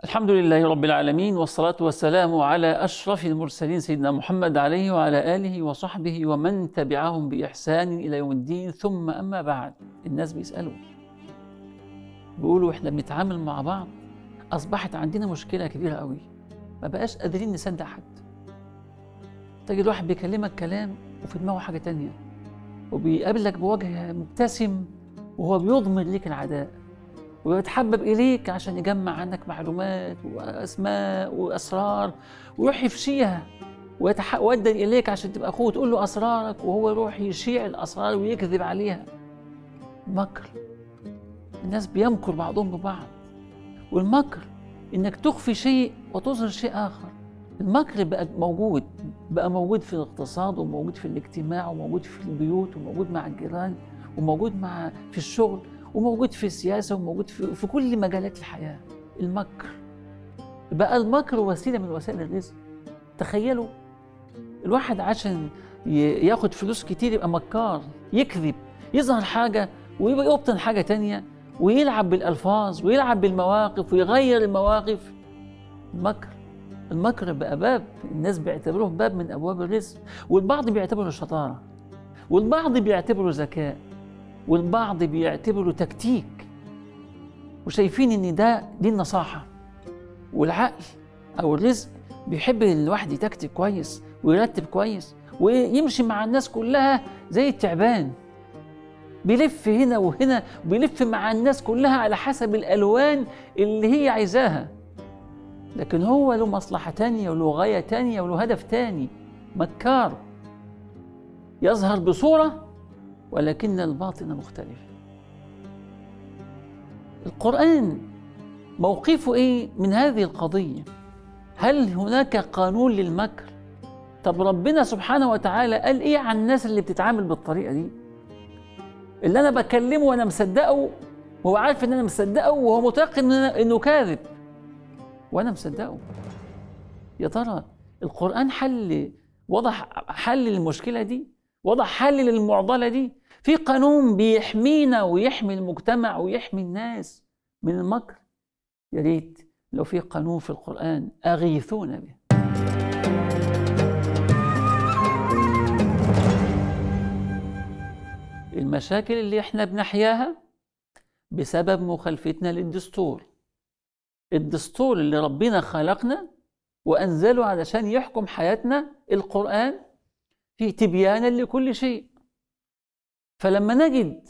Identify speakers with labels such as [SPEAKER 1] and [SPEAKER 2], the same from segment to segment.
[SPEAKER 1] الحمد لله رب العالمين والصلاة والسلام على أشرف المرسلين سيدنا محمد عليه وعلى آله وصحبه ومن تبعهم بإحسان إلى يوم الدين ثم أما بعد الناس بيسألوا بيقولوا إحنا بنتعامل مع بعض أصبحت عندنا مشكلة كبيرة قوي ما بقاش قادرين نصدق حد تجد واحد بيكلمك كلام وفي دماغه حاجة تانية وبيقابلك بوجه مبتسم وهو بيضمر ليك العداء ويتحبب إليك عشان يجمع عنك معلومات وأسماء وأسرار ويروح يفشيها ويتودد إليك عشان تبقى أخوه تقول له أسرارك وهو يروح يشيع الأسرار ويكذب عليها مكر الناس بيمكر بعضهم ببعض والمكر إنك تخفي شيء وتظهر شيء آخر المكر بقى موجود بقى موجود في الاقتصاد وموجود في الاجتماع وموجود في البيوت وموجود مع الجيران وموجود مع في الشغل وموجود في السياسة وموجود في, في كل مجالات الحياة المكر بقى المكر وسيلة من وسائل الرزق تخيلوا الواحد عشان ياخد فلوس كتير يبقى مكار يكذب يظهر حاجة ويبقى يبطن حاجة تانية ويلعب بالألفاظ ويلعب بالمواقف ويغير المواقف المكر المكر بقى باب الناس بيعتبروه باب من أبواب الرزق والبعض بيعتبره شطارة والبعض بيعتبره ذكاء والبعض بيعتبره تكتيك وشايفين ان ده دي النصاحه والعقل او الرزق بيحب الواحد يتكتك كويس ويرتب كويس ويمشي مع الناس كلها زي التعبان بيلف هنا وهنا وبيلف مع الناس كلها على حسب الالوان اللي هي عايزاها لكن هو له مصلحه تانية وله غايه تانية وله هدف تاني مكار يظهر بصوره ولكن الباطن مختلف القرآن موقفه إيه من هذه القضية هل هناك قانون للمكر طب ربنا سبحانه وتعالى قال إيه عن الناس اللي بتتعامل بالطريقة دي اللي أنا بكلمه وأنا مصدقه وهو عارف إن أنا مصدقه وهو متيقن إنه كاذب وأنا مصدقه يا ترى القرآن حل وضع حل للمشكلة دي وضع حل للمعضلة دي في قانون بيحمينا ويحمي المجتمع ويحمي الناس من المكر يا ريت لو في قانون في القرآن أغيثونا به المشاكل اللي احنا بنحياها بسبب مخالفتنا للدستور الدستور اللي ربنا خلقنا وأنزله علشان يحكم حياتنا القرآن فيه تبيانا لكل شيء فلما نجد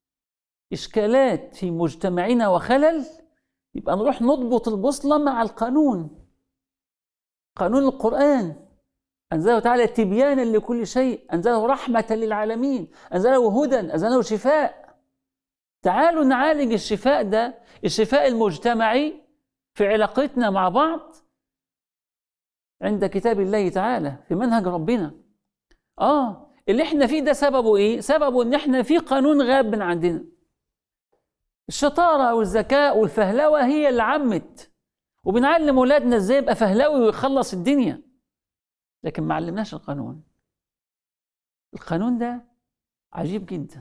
[SPEAKER 1] إشكالات في مجتمعنا وخلل يبقى نروح نضبط البوصلة مع القانون قانون القرآن أنزله تعالى تبيانا لكل شيء أنزله رحمة للعالمين أنزله هدى أنزله شفاء تعالوا نعالج الشفاء ده الشفاء المجتمعي في علاقتنا مع بعض عند كتاب الله تعالى في منهج ربنا آه اللي احنا فيه ده سببه ايه؟ سببه ان احنا في قانون غاب من عندنا. الشطارة والذكاء والفهلوة هي اللي عمت وبنعلم ولادنا ازاي يبقى فهلوي ويخلص الدنيا. لكن ما علمناش القانون. القانون ده عجيب جدا.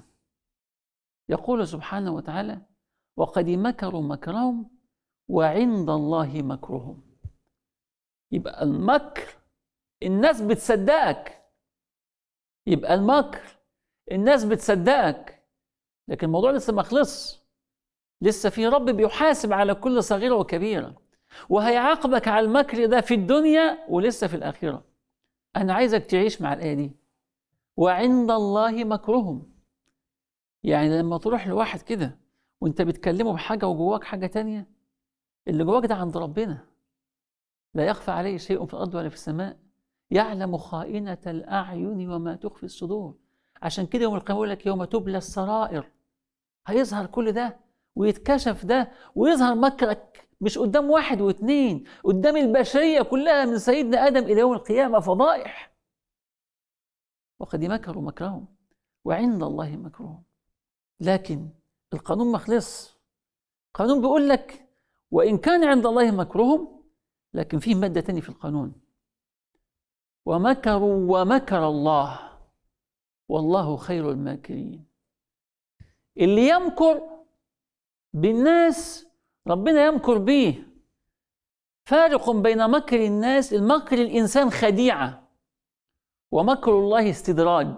[SPEAKER 1] يقول سبحانه وتعالى: وقد مكروا مكرهم وعند الله مكرهم. يبقى المكر الناس بتصدقك يبقى المكر الناس بتصدقك لكن الموضوع لسه ما خلصش لسه في رب بيحاسب على كل صغيرة وكبيرة وهيعاقبك على المكر ده في الدنيا ولسه في الآخرة أنا عايزك تعيش مع الآية دي وعند الله مكرهم يعني لما تروح لواحد كده وانت بتكلمه بحاجة وجواك حاجة تانية اللي جواك ده عند ربنا لا يخفى عليه شيء في الأرض ولا في السماء يعلم خائنة الأعين وما تخفي الصدور عشان كده يوم القيامة يقول لك يوم تبلى السرائر هيظهر كل ده ويتكشف ده ويظهر مكرك مش قدام واحد واثنين قدام البشرية كلها من سيدنا آدم إلى يوم القيامة فضائح وقد مكروا مكرهم وعند الله مكرهم لكن القانون ما خلص القانون بيقول لك وإن كان عند الله مكرهم لكن في مادة تانية في القانون ومكروا ومكر الله والله خير الماكرين اللي يمكر بالناس ربنا يمكر بيه فارق بين مكر الناس المكر الإنسان خديعة ومكر الله استدراج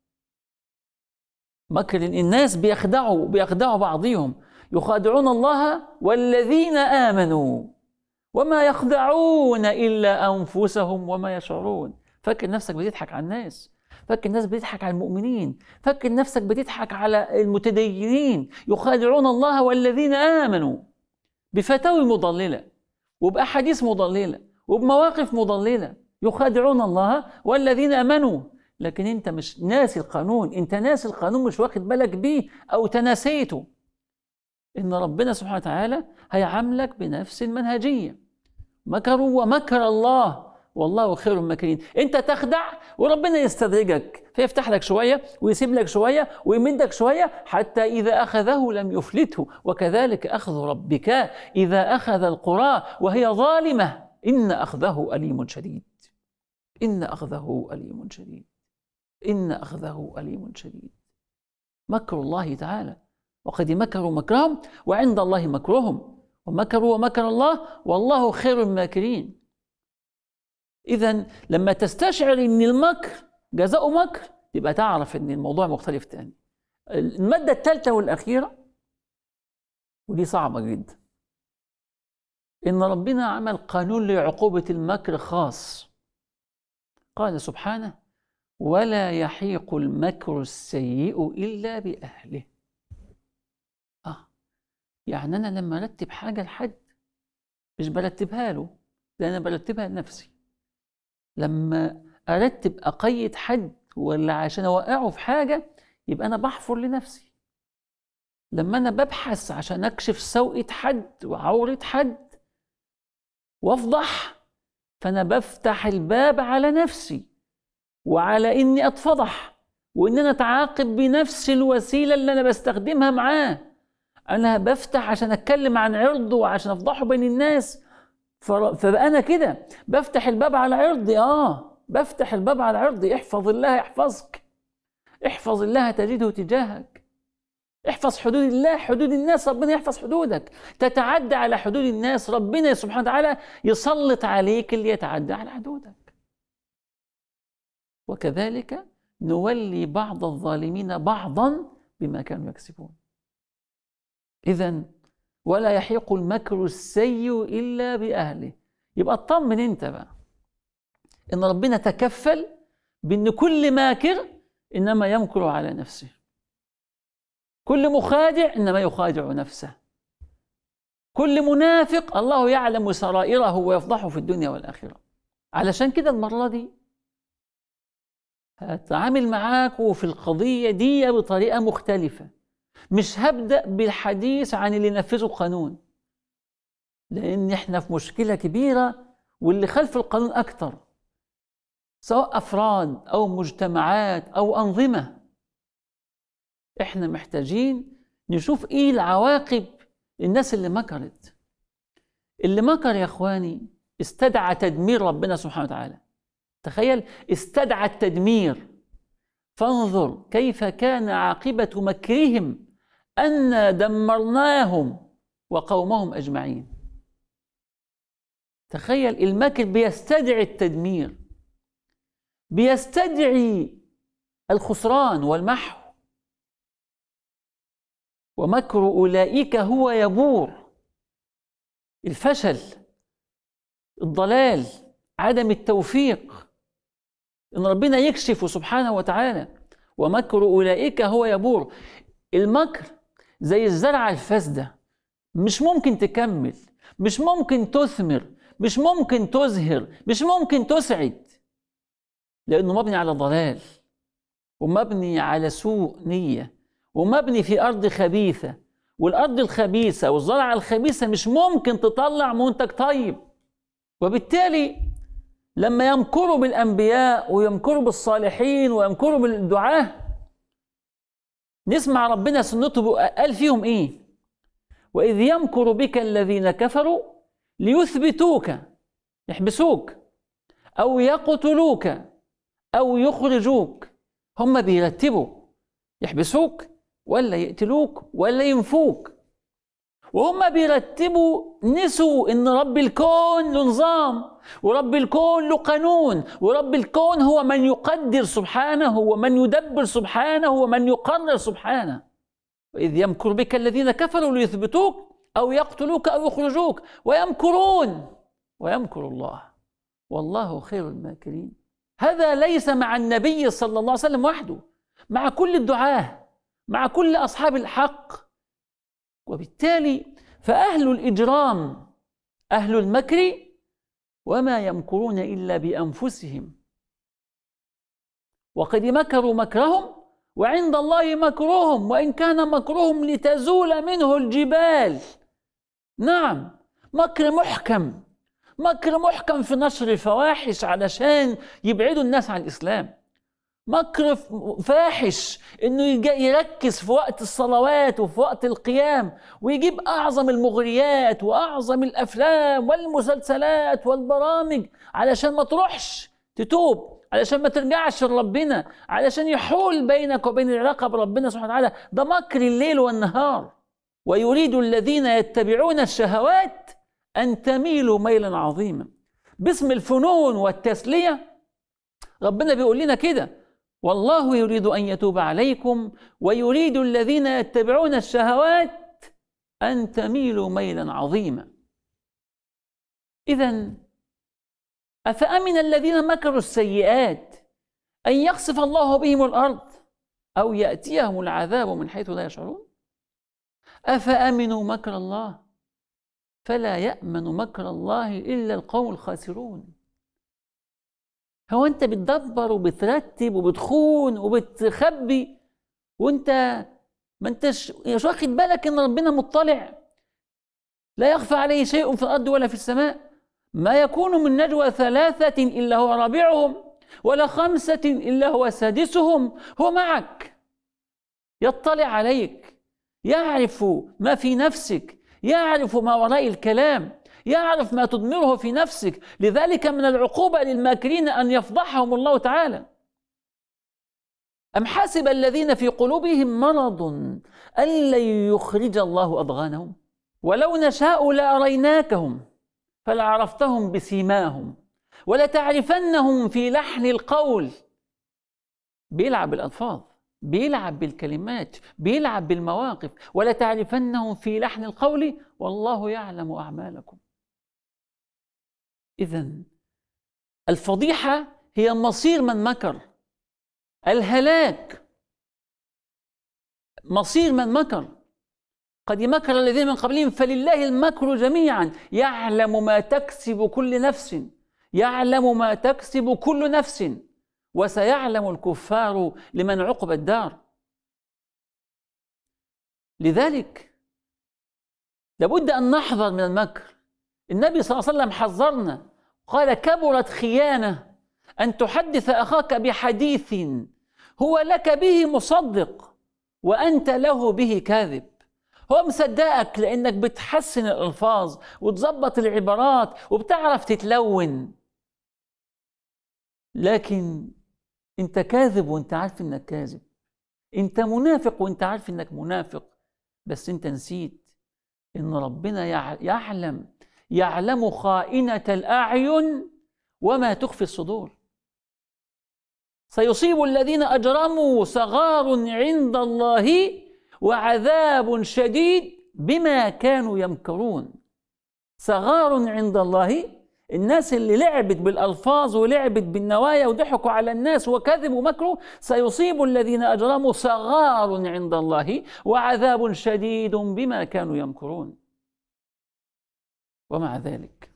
[SPEAKER 1] مكر الناس بيخدعوا بيخدعوا بعضهم يخادعون الله والذين آمنوا وما يخدعون إلا أنفسهم وما يشعرون فاكر نفسك بتضحك على الناس فاكر الناس بتضحك على المؤمنين فاكر نفسك بتضحك على المتدينين يخادعون الله والذين آمنوا بفتاوي مضللة وبأحاديث مضللة وبمواقف مضللة يخادعون الله والذين آمنوا لكن انت مش ناسي القانون انت ناسي القانون مش واخد بالك بيه او تناسيته ان ربنا سبحانه وتعالى هيعاملك بنفس المنهجيه مكروا ومكر الله والله خير الماكرين انت تخدع وربنا يستدرجك فيفتح لك شويه ويسيب لك شويه ويمدك شويه حتى اذا اخذه لم يفلته وكذلك اخذ ربك اذا اخذ القرى وهي ظالمه ان اخذه اليم شديد ان اخذه اليم شديد ان اخذه اليم شديد مكر الله تعالى وقد مكروا مكرهم وعند الله مكرهم ومكروا ومكر الله والله خير الماكرين إذا لما تستشعر إن المكر جزاء مكر يبقى تعرف إن الموضوع مختلف تاني المادة الثالثة والأخيرة ودي صعبة جدا إن ربنا عمل قانون لعقوبة المكر خاص قال سبحانه ولا يحيق المكر السيء إلا بأهله آه يعني أنا لما أرتب حاجة لحد مش برتبها له ده أنا برتبها لنفسي لما ارتب اقيد حد ولا عشان اوقعه في حاجه يبقى انا بحفر لنفسي لما انا ببحث عشان اكشف سوءة حد وعورة حد وافضح فانا بفتح الباب على نفسي وعلى اني اتفضح وان انا اتعاقب بنفس الوسيله اللي انا بستخدمها معاه انا بفتح عشان اتكلم عن عرضه وعشان افضحه بين الناس فبقى انا كده بفتح الباب على عرضي اه بفتح الباب على عرضي احفظ الله يحفظك احفظ الله تجده تجاهك احفظ حدود الله حدود الناس ربنا يحفظ حدودك تتعدى على حدود الناس ربنا سبحانه وتعالى يسلط عليك اللي يتعدى على حدودك وكذلك نولي بعض الظالمين بعضا بما كانوا يكسبون اذا ولا يحيق المكر السيء إلا بأهله يبقى اطمن أنت بقى إن ربنا تكفل بأن كل ماكر إنما يمكر على نفسه كل مخادع إنما يخادع نفسه كل منافق الله يعلم سرائره ويفضحه في الدنيا والآخرة علشان كده المرة دي هتعامل معاك في القضية دي بطريقة مختلفة مش هبدأ بالحديث عن اللي نفذوا القانون لأن احنا في مشكلة كبيرة واللي خلف القانون أكتر سواء أفراد أو مجتمعات أو أنظمة احنا محتاجين نشوف ايه العواقب الناس اللي مكرت اللي مكر يا اخواني استدعى تدمير ربنا سبحانه وتعالى تخيل استدعى التدمير فانظر كيف كان عاقبة مكرهم أن دمرناهم وقومهم أجمعين تخيل المكر بيستدعي التدمير بيستدعي الخسران والمحو ومكر أولئك هو يبور الفشل الضلال عدم التوفيق ان ربنا يكشف سبحانه وتعالى ومكر اولئك هو يبور المكر زي الزرعة الفاسدة مش ممكن تكمل مش ممكن تثمر مش ممكن تزهر مش ممكن تسعد لأنه مبني على ضلال ومبني على سوء نية ومبني في أرض خبيثة والأرض الخبيثة والزرعة الخبيثة مش ممكن تطلع منتج طيب وبالتالي لما يمكروا بالأنبياء ويمكروا بالصالحين ويمكروا بالدعاه نسمع ربنا سنته قال فيهم ايه واذ يمكر بك الذين كفروا ليثبتوك يحبسوك او يقتلوك او يخرجوك هم بيرتبوا يحبسوك ولا يقتلوك ولا ينفوك وهم بيرتبوا نسوا ان رب الكون له نظام ورب الكون له قانون ورب الكون هو من يقدر سبحانه ومن يدبر سبحانه ومن يقرر سبحانه وإذ يمكر بك الذين كفروا ليثبتوك أو يقتلوك أو يخرجوك ويمكرون ويمكر الله والله خير الماكرين هذا ليس مع النبي صلى الله عليه وسلم وحده مع كل الدعاه مع كل اصحاب الحق وبالتالي فاهل الاجرام اهل المكر وما يمكرون الا بانفسهم وقد مكروا مكرهم وعند الله مكرهم وان كان مكرهم لتزول منه الجبال نعم مكر محكم مكر محكم في نشر الفواحش علشان يبعدوا الناس عن الإسلام مكر فاحش انه يركز في وقت الصلوات وفي وقت القيام ويجيب اعظم المغريات واعظم الافلام والمسلسلات والبرامج علشان ما تروحش تتوب علشان ما ترجعش لربنا علشان يحول بينك وبين العلاقه بربنا سبحانه وتعالى ده مكر الليل والنهار ويريد الذين يتبعون الشهوات أن تميلوا ميلا عظيما باسم الفنون والتسلية ربنا بيقول لنا كده والله يريد أن يتوب عليكم ويريد الذين يتبعون الشهوات أن تميلوا ميلا عظيما إذا أفأمن الذين مكروا السيئات أن يخسف الله بهم الأرض أو يأتيهم العذاب من حيث لا يشعرون أفأمنوا مكر الله فلا يأمن مكر الله إلا القوم الخاسرون هو أنت بتدبر وبترتب وبتخون وبتخبي وأنت ما أنتش مش واخد بالك إن ربنا مطلع لا يخفى عليه شيء في الأرض ولا في السماء ما يكون من نجوى ثلاثة إلا هو رابعهم ولا خمسة إلا هو سادسهم هو معك يطلع عليك يعرف ما في نفسك يعرف ما وراء الكلام يعرف ما تضمره في نفسك لذلك من العقوبة للماكرين أن يفضحهم الله تعالى أم حسب الذين في قلوبهم مرض أن لن يخرج الله أضغانهم ولو نشاء لأريناكهم فلعرفتهم بسيماهم ولتعرفنهم في لحن القول بيلعب الألفاظ بيلعب بالكلمات بيلعب بالمواقف ولا تعرفنهم في لحن القول والله يعلم أعمالكم إذا الفضيحة هي مصير من مكر الهلاك مصير من مكر قد مكر الذين من قبلهم فلله المكر جميعا يعلم ما تكسب كل نفس يعلم ما تكسب كل نفس وسيعلم الكفار لمن عقب الدار لذلك لابد ان نحذر من المكر النبي صلى الله عليه وسلم حذرنا قال كبرت خيانه ان تحدث اخاك بحديث هو لك به مصدق وانت له به كاذب هو مصدقك لانك بتحسن الالفاظ وتظبط العبارات وبتعرف تتلون لكن انت كاذب وانت عارف انك كاذب انت منافق وانت عارف انك منافق بس انت نسيت ان ربنا يعلم يعلم خائنة الأعين وما تخفي الصدور سيصيب الذين أجرموا صغار عند الله وعذاب شديد بما كانوا يمكرون صغار عند الله الناس اللي لعبت بالألفاظ ولعبت بالنوايا وضحكوا على الناس وكذبوا مكروا سيصيب الذين أجرموا صغار عند الله وعذاب شديد بما كانوا يمكرون ومع ذلك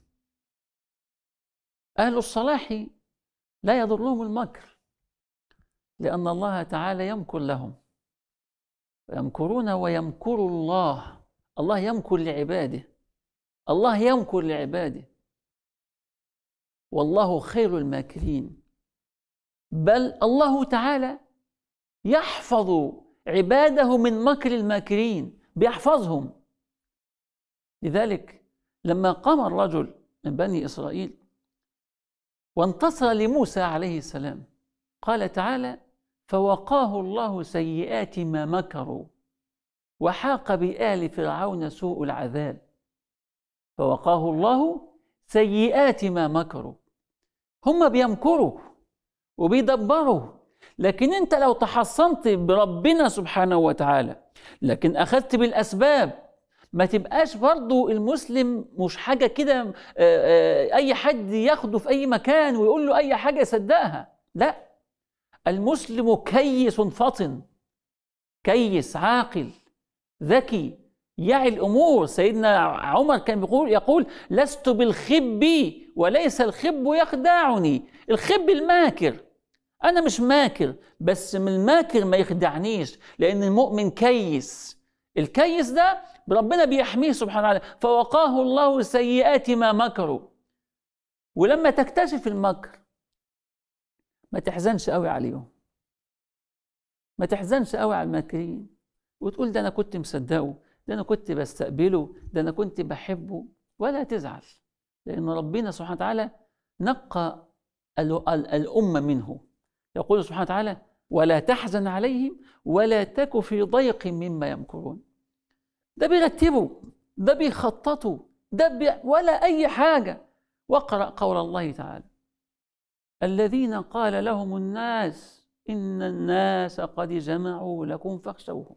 [SPEAKER 1] أهل الصلاح لا يضرهم المكر لأن الله تعالى يمكر لهم ويمكرون ويمكر الله الله يمكر لعباده الله يمكر لعباده والله خير الماكرين بل الله تعالى يحفظ عباده من مكر الماكرين بيحفظهم لذلك لما قام الرجل من بني اسرائيل وانتصر لموسى عليه السلام قال تعالى فوقاه الله سيئات ما مكروا وحاق بآل فرعون سوء العذاب فوقاه الله سيئات ما مكروا هم بيمكروا وبيدبروا لكن انت لو تحصنت بربنا سبحانه وتعالى لكن اخذت بالاسباب ما تبقاش برضو المسلم مش حاجة كده آه، آه، أي حد ياخده في أي مكان ويقول له أي حاجة يصدقها لا المسلم كيس فطن كيس عاقل ذكي يعي الامور سيدنا عمر كان بيقول يقول لست بالخب وليس الخب يخدعني الخب الماكر انا مش ماكر بس من الماكر ما يخدعنيش لان المؤمن كيس الكيس ده ربنا بيحميه سبحانه وتعالى فوقاه الله سيئات ما مكروا ولما تكتشف المكر ما تحزنش قوي عليهم ما تحزنش قوي على الماكرين وتقول ده انا كنت مصدقه ده انا كنت بستقبله ده انا كنت بحبه ولا تزعل لان ربنا سبحانه وتعالى نقى الامه منه يقول سبحانه وتعالى ولا تحزن عليهم ولا تك في ضيق مما يمكرون ده بيرتبوا ده بيخططوا ده بي ولا اي حاجه واقرا قول الله تعالى الذين قال لهم الناس ان الناس قد جمعوا لكم فاخشوهم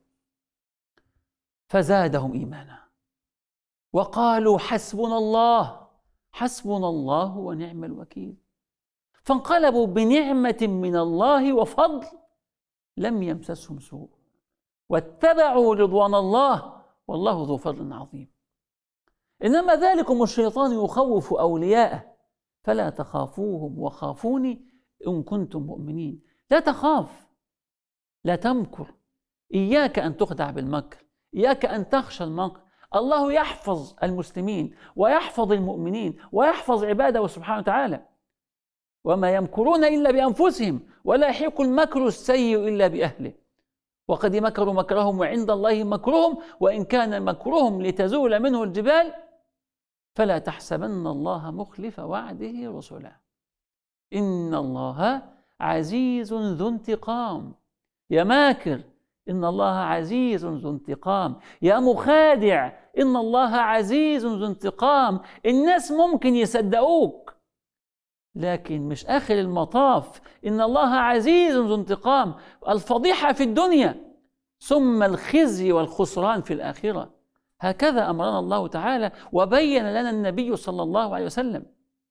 [SPEAKER 1] فزادهم ايمانا وقالوا حسبنا الله حسبنا الله ونعم الوكيل فانقلبوا بنعمه من الله وفضل لم يمسسهم سوء واتبعوا رضوان الله والله ذو فضل عظيم انما ذلكم الشيطان يخوف اولياءه فلا تخافوهم وخافوني ان كنتم مؤمنين لا تخاف لا تمكر اياك ان تخدع بالمكر إياك أن تخشى المكر الله يحفظ المسلمين ويحفظ المؤمنين ويحفظ عباده سبحانه وتعالى وما يمكرون إلا بأنفسهم ولا يحيق المكر السيء إلا بأهله وقد مكروا مكرهم وعند الله مكرهم وإن كان مكرهم لتزول منه الجبال فلا تحسبن الله مخلف وعده رسلا إن الله عزيز ذو انتقام يا ماكر إن الله عزيز ذو انتقام يا مخادع إن الله عزيز ذو انتقام الناس ممكن يصدقوك لكن مش آخر المطاف إن الله عزيز ذو انتقام الفضيحة في الدنيا ثم الخزي والخسران في الآخرة هكذا أمرنا الله تعالى وبين لنا النبي صلى الله عليه وسلم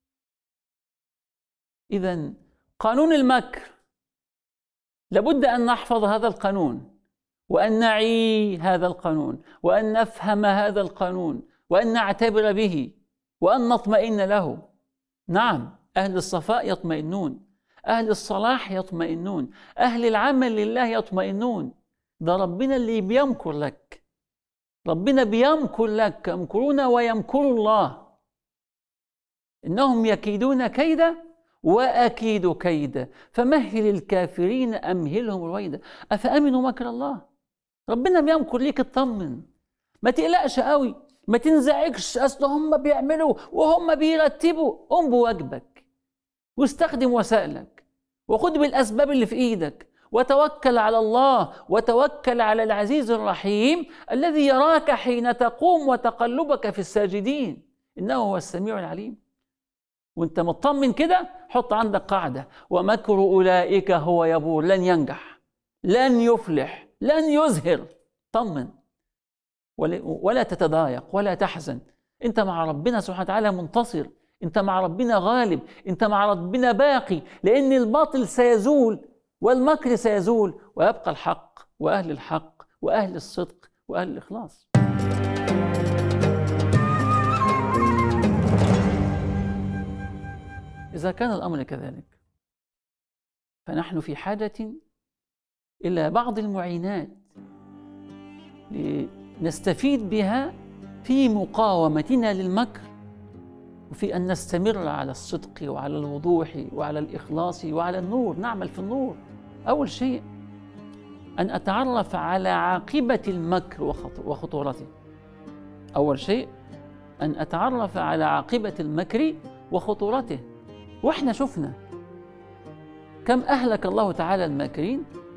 [SPEAKER 1] إذا قانون المكر لابد أن نحفظ هذا القانون وأن نعي هذا القانون وأن نفهم هذا القانون وأن نعتبر به وأن نطمئن له نعم أهل الصفاء يطمئنون أهل الصلاح يطمئنون أهل العمل لله يطمئنون ده ربنا اللي بيمكر لك ربنا بيمكر لك يمكرون ويمكر الله إنهم يكيدون كيدا وأكيد كيدا فمهل الكافرين أمهلهم رويدا أفأمنوا مكر الله ربنا بيمكر ليك اطمن ما تقلقش قوي ما تنزعجش اصل هم بيعملوا وهم بيرتبوا قم بواجبك واستخدم وسائلك وخد بالاسباب اللي في ايدك وتوكل على الله وتوكل على العزيز الرحيم الذي يراك حين تقوم وتقلبك في الساجدين انه هو السميع العليم وانت مطمن كده حط عندك قاعده ومكر اولئك هو يبور لن ينجح لن يفلح لن يزهر طمن ولا تتضايق ولا تحزن انت مع ربنا سبحانه وتعالى منتصر انت مع ربنا غالب انت مع ربنا باقي لان الباطل سيزول والمكر سيزول ويبقى الحق واهل الحق واهل الصدق واهل الاخلاص اذا كان الامر كذلك فنحن في حاجه إلى بعض المعينات لنستفيد بها في مقاومتنا للمكر وفي أن نستمر على الصدق وعلى الوضوح وعلى الإخلاص وعلى النور نعمل في النور أول شيء أن أتعرف على عاقبة المكر وخطورته أول شيء أن أتعرف على عاقبة المكر وخطورته وإحنا شفنا كم أهلك الله تعالى الماكرين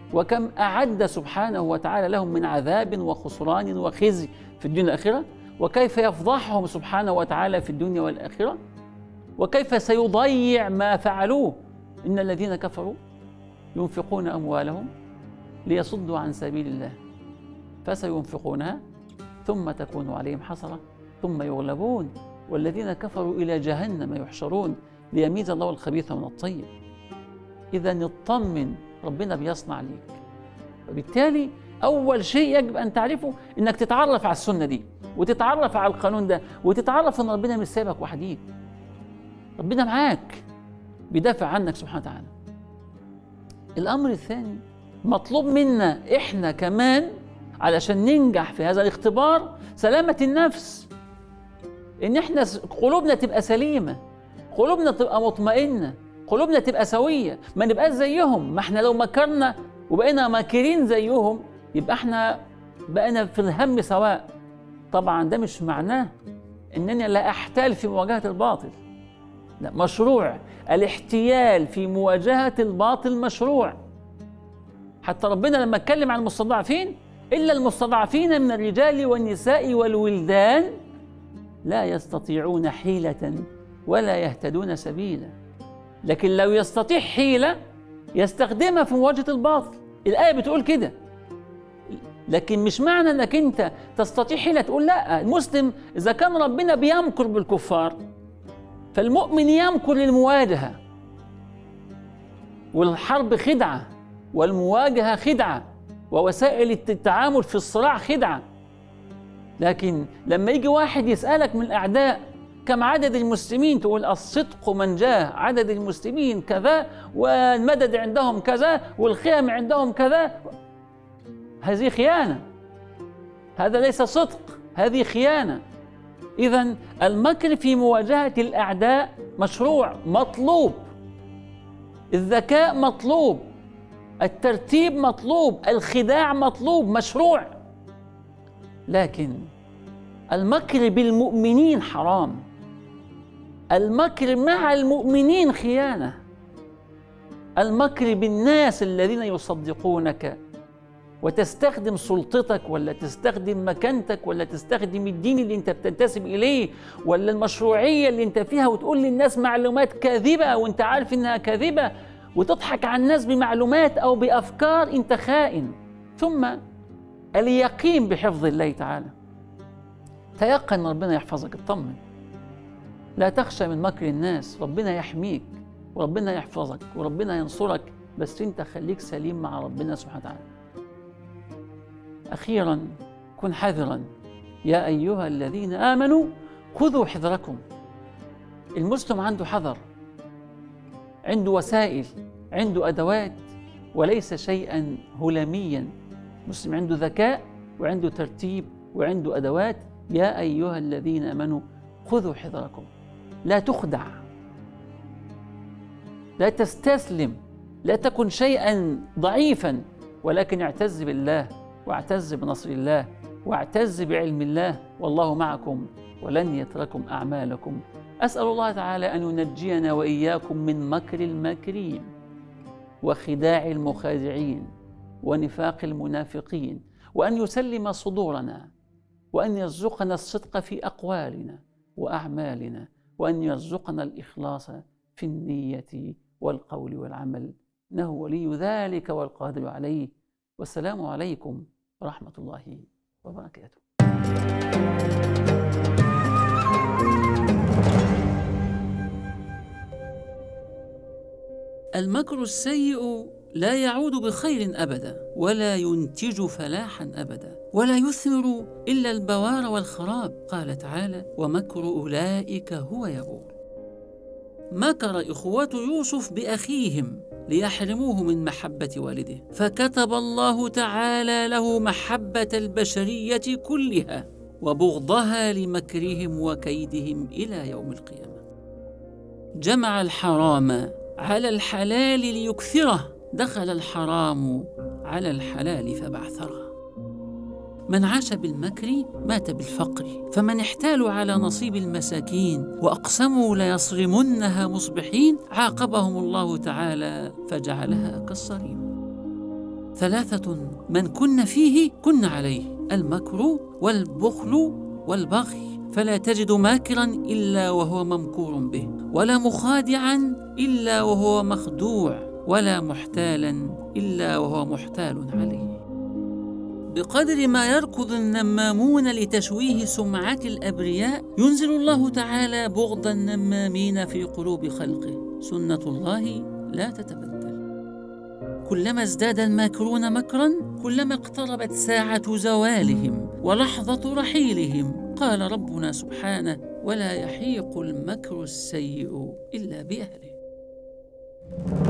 [SPEAKER 1] وكم أعد سبحانه وتعالى لهم من عذاب وخسران وخزي في الدنيا والآخرة وكيف يفضحهم سبحانه وتعالى في الدنيا والآخرة وكيف سيضيع ما فعلوه إن الذين كفروا ينفقون أموالهم ليصدوا عن سبيل الله فسينفقونها ثم تكون عليهم حسرة ثم يغلبون والذين كفروا إلى جهنم يحشرون ليميز الله الخبيث من الطيب إذا اطمن ربنا بيصنع ليك وبالتالي أول شيء يجب أن تعرفه إنك تتعرف على السنة دي وتتعرف على القانون ده وتتعرف إن ربنا مش سايبك وحديك ربنا معاك بيدافع عنك سبحانه وتعالى الأمر الثاني مطلوب منا إحنا كمان علشان ننجح في هذا الاختبار سلامة النفس إن إحنا قلوبنا تبقى سليمة قلوبنا تبقى مطمئنة قلوبنا تبقى سوية ما نبقاش زيهم ما إحنا لو مكرنا وبقينا ماكرين زيهم يبقى إحنا بقينا في الهم سواء طبعا ده مش معناه إنني لا أحتال في مواجهة الباطل لا مشروع الاحتيال في مواجهة الباطل مشروع حتى ربنا لما اتكلم عن المستضعفين إلا المستضعفين من الرجال والنساء والولدان لا يستطيعون حيلة ولا يهتدون سبيلا لكن لو يستطيع حيلة يستخدمها في مواجهة الباطل الآية بتقول كده لكن مش معنى انك انت تستطيع حيلة تقول لا المسلم اذا كان ربنا بيمكر بالكفار فالمؤمن يمكر للمواجهة والحرب خدعة والمواجهة خدعة ووسائل التعامل في الصراع خدعة لكن لما يجي واحد يسألك من الأعداء كم عدد المسلمين تقول الصدق من جاء عدد المسلمين كذا والمدد عندهم كذا والخيام عندهم كذا هذه خيانة هذا ليس صدق هذه خيانة إذا المكر في مواجهة الأعداء مشروع مطلوب الذكاء مطلوب الترتيب مطلوب الخداع مطلوب مشروع لكن المكر بالمؤمنين حرام المكر مع المؤمنين خيانه المكر بالناس الذين يصدقونك وتستخدم سلطتك ولا تستخدم مكانتك ولا تستخدم الدين اللي انت بتنتسب اليه ولا المشروعيه اللي انت فيها وتقول للناس معلومات كاذبه وانت عارف انها كاذبه وتضحك على الناس بمعلومات او بافكار انت خائن ثم اليقين بحفظ الله تعالى تيقن ربنا يحفظك اطمن لا تخشى من مكر الناس ربنا يحميك وربنا يحفظك وربنا ينصرك بس انت خليك سليم مع ربنا سبحانه وتعالى اخيرا كن حذرا يا ايها الذين امنوا خذوا حذركم المسلم عنده حذر عنده وسائل عنده ادوات وليس شيئا هلاميا مسلم عنده ذكاء وعنده ترتيب وعنده ادوات يا ايها الذين امنوا خذوا حذركم لا تخدع لا تستسلم لا تكن شيئا ضعيفا ولكن اعتز بالله واعتز بنصر الله واعتز بعلم الله والله معكم ولن يتركم اعمالكم اسال الله تعالى ان ينجينا واياكم من مكر الماكرين وخداع المخادعين ونفاق المنافقين وان يسلم صدورنا وان يرزقنا الصدق في اقوالنا واعمالنا وان يرزقنا الاخلاص في النيه والقول والعمل انه ولي ذلك والقادر عليه والسلام عليكم ورحمه الله وبركاته المكر السيء لا يعود بخير ابدا ولا ينتج فلاحا ابدا ولا يثمر الا البوار والخراب قال تعالى ومكر اولئك هو يبور مكر اخوه يوسف باخيهم ليحرموه من محبه والده فكتب الله تعالى له محبه البشريه كلها وبغضها لمكرهم وكيدهم الى يوم القيامه جمع الحرام على الحلال ليكثره دخل الحرام على الحلال فبعثره من عاش بالمكر مات بالفقر فمن احتالوا على نصيب المساكين واقسموا ليصرمنها مصبحين عاقبهم الله تعالى فجعلها كالصريم ثلاثة من كن فيه كن عليه المكر والبخل والبغي فلا تجد ماكرا إلا وهو ممكور به ولا مخادعا إلا وهو مخدوع ولا محتالا إلا وهو محتال عليه بقدر ما يركض النمامون لتشويه سمعة الأبرياء ينزل الله تعالى بغض النمامين في قلوب خلقه سنة الله لا تتبدل كلما ازداد الماكرون مكرا كلما اقتربت ساعة زوالهم ولحظة رحيلهم قال ربنا سبحانه ولا يحيق المكر السيء إلا بأهله